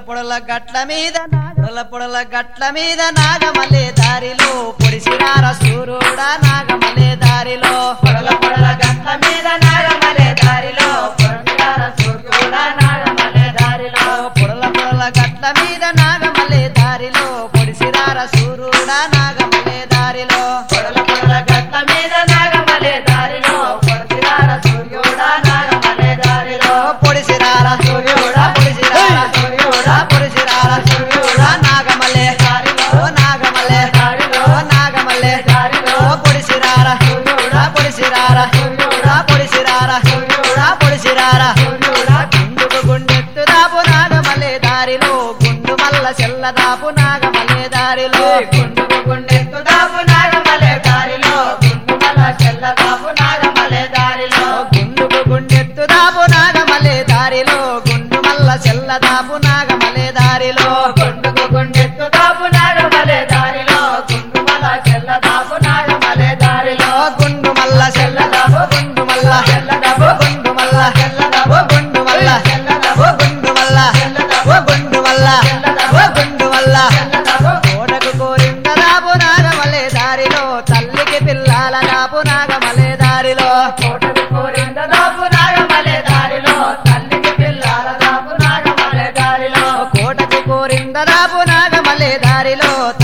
పొడల గట్ల మీద పొడల పొడల గట్ల మీద నాగమలే దారిలో పొడిసిరార సూర్యుడా నాగమలే దారిలో పొడల పొడల గట్ల మీద నాగమలే దారిలో పొడల సూర్యుడా నాగమలే దారిలో పొడల పొడల గట్ల మీద నాగమలే దారిలో పొడిసిరార సూర్యుడా నాగమలే దారిలో పొడల పొడల గట్ల మీద నాగమలే దారిలో పొడల సూర్యుడా నాగమలే దారిలో పొడిసిరార సూర్యుడా పొడిసిరార సూర్యుడా పొడిసిరార సూర్యుడా నాగమలే దారిలో నాగమలే దారిలో నాగమలే దారిలో పొడిసిరార సూర్యుడా పొడిసిరార సూర్యుడా పొడిసిరార సూర్యుడా పొడిసిరార సూర్యుడా గుండుకు గుండెత్తు దాపు నాగమలే దారిలో గుండు మల్ల చెల్ల దాపు నాగమలే దారిలో గుండుకు గుండెత్తు దాపు నాగమలే దారిలో గుండుమల చెల్ల దాపు నాగమలే దారిలో గుండుకు గుండెత్తు దాపు నాగమలే దారిలో గుండు మల్ల చెల్ల దాపు నాగమలే దారిలో గుండుకు గుండెత్తు దాపు నాగమలే దారిలో గుండుమల చెల్ల దాపు నాగమలే దారిలో గుండు మల్ల చెల్ల దాపు గుండు మల్ల చెల్ల దాపు గుండు మల్ల చెల్ల దాపు ఓ గుండు మల్ల చెల్ల దాపు ఓ గుండు మల్ల చెల్ల దాపు ఓ గుండు మల్ల చెల్ల దాపు ఓ గుండు మల్ల చెల్ల దాపు కోటకు కోరింద దాపు నాగమలే దారిలో తల్లికి పిల్లల దాపు నాగమలే దారిలో కోటకు కోరింద దాపు నాగమలే దారిలో తల్లికి పిల్లల దాపు నాగమలే దారిలో కోటకు కోరింద దాపు నాగమలే దారిలో